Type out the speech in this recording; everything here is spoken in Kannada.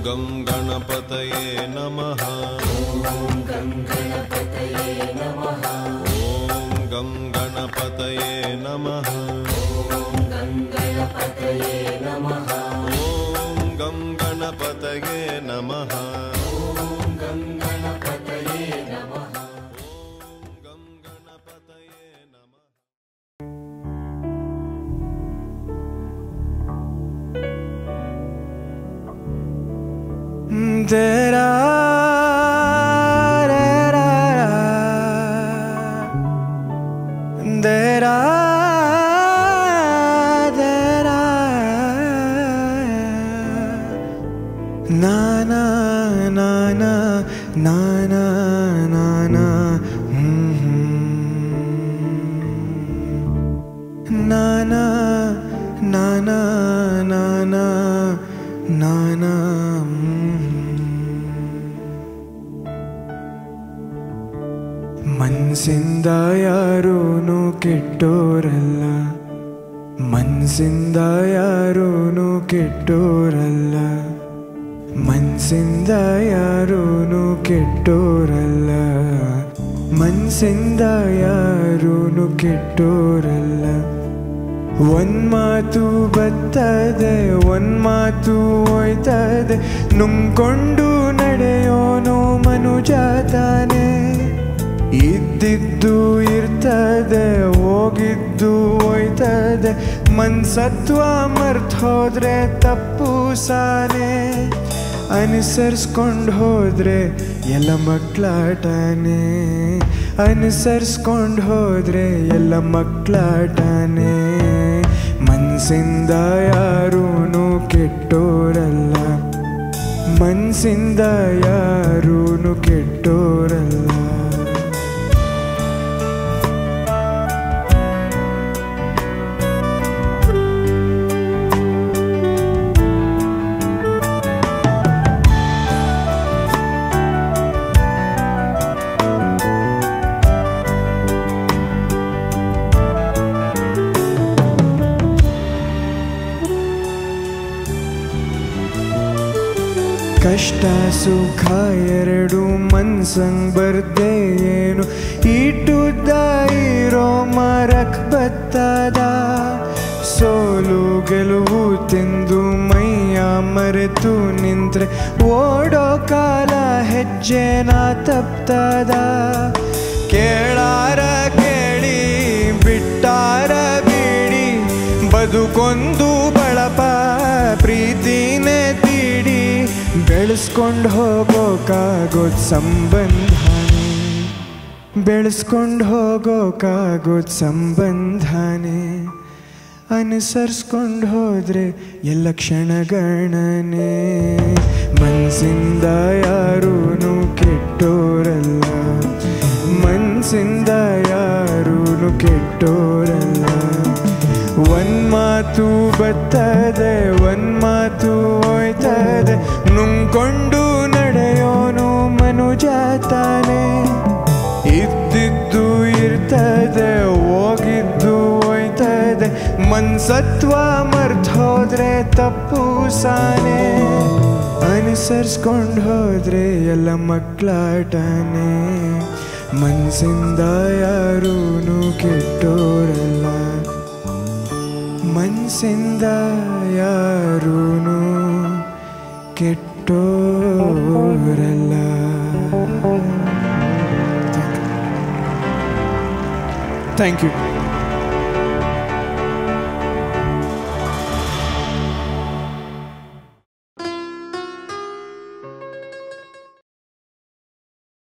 ಗಂ ಗಣಪತಯೇ ನಮಃ ॐ गं गणपतये नमः ಓಂ ಗಂ ಗಣಪತಯೇ ನಮಃ ॐ गं गणपतये नमः ಓಂ ಗಂ ಗಣಪತಯೇ ನಮಃ ॐ गं गणपतये नमः ಓಂ ಗಂ ಗಣಪತಯೇ ನಮಃ Da-da, da-da, da-da, da-da. Na na na na na na na na mhm. na na na na na na na na ಮನ್ಸಿಂದ ಯಾರೂನು ಕೆಟ್ಟೋರಲ್ಲ ಮನ್ಸಿಂದ ಯಾರೂನು ಕೆಟ್ಟೋರಲ್ಲ ಮನ್ಸಿಂದ ಯಾರೂನು ಕೆಟ್ಟೋರಲ್ಲ ಮನ್ಸಿಂದ ಯಾರೂನು ಕೆಟ್ಟೋರಲ್ಲ ಒಂದ್ ಮಾತು ಬರ್ತದೆ ಒಂದ್ ಮಾತು ಹೋಯ್ತದೆ ನುಂಗ್ಕೊಂಡು ನಡೆಯೋನು ಮನುಜ ತಾನೆ ಇದ್ದಿದ್ದು ಇರ್ತದೆ ಹೋಗಿದ್ದು ಹೋಯ್ತದೆ ಮನ್ಸತ್ವ ಮರ್ತ್ ಹೋದ್ರೆ ತಪ್ಪು ಸಾನೆ ಅನುಸರಿಸ್ಕೊಂಡು ಹೋದ್ರೆ ಎಲ್ಲ ಮಕ್ಕಳಾಟನೇ ಅನುಸರಿಸ್ಕೊಂಡು ಹೋದ್ರೆ ಎಲ್ಲ ಮಕ್ಕಳಾಟನೇ ಮನ್ಸಿಂದ ಯಾರೂನು ಕೆಟ್ಟೋರಲ್ಲ ಮನ್ಸಿಂದ ಯಾರೂನು ಕೆಟ್ಟೋರಲ್ಲ ಕಷ್ಟ ಸುಖ ಎರಡು ಮನ್ಸಂಗ್ ಬರ್ದೆ ಏನು ಈಟುದ್ದ ಇರೋ ಮರಕ್ ಬತ್ತದ ಸೋಲು ಗೆಲುವು ತಿಂದು ಮೈಯ ಮರೆತು ನಿಂತ್ರೆ ಓಡೋ ಕಾಲ ಹೆಜ್ಜೆನ ತಪ್ತದ ಕೇಳಾರ ಕೇಳಿ ಬಿಟ್ಟಾರ ಬಿಡಿ ಬದುಕೊಂದು ಬಳಪ ಪ್ರೀತಿನೇ ತೀಡಿ ಬೆಳೆಸ್ಕೊಂಡು ಹೋಗೋಕ್ಕಾಗೋದ್ ಸಂಬಂಧನೇ ಬೆಳೆಸ್ಕೊಂಡು ಹೋಗೋಕ್ಕಾಗೋದ್ ಸಂಬಂಧನೇ ಅನುಸರಿಸ್ಕೊಂಡು ಹೋದ್ರೆ ಎಲ್ಲ ಕ್ಷಣಗಣನೆ ಮನ್ಸಿಂದ ಯಾರೂನು ಕೆಟ್ಟೋರಲ್ಲ ಮನ್ಸಿಂದ ಯಾರೂನು ಕೆಟ್ಟೋರಲ್ಲ ಒಂದ್ ಮಾತು ಬರ್ತದೆ ಒಂದ್ ಮಾತು ಹೋಯ್ತದೆ ನುಂಗ್ಕೊಂಡು ನಡೆಯೋನು ಮನುಜ ತಾನೆ ಇದ್ದಿದ್ದು ಇರ್ತದೆ ಹೋಗಿದ್ದು ಹೋಯ್ತದೆ ಮನ್ಸತ್ವ ಮರ್ತ್ ಹೋದ್ರೆ ತಪ್ಪು ಸಾನೆ ಅನುಸರಿಸ್ಕೊಂಡು ಹೋದ್ರೆ ಎಲ್ಲ ಮಕ್ಕಳಾಟನೇ ಮನ್ಸಿಂದ ಯಾರೂನು ಕೆಟ್ಟೋರಲ್ಲ ಮನ್ಸಿಂದ ಯಾರೂನು ಕೆಟ್ಟೋರಲ್ಲ ಥ್ಯಾಂಕ್ ಯು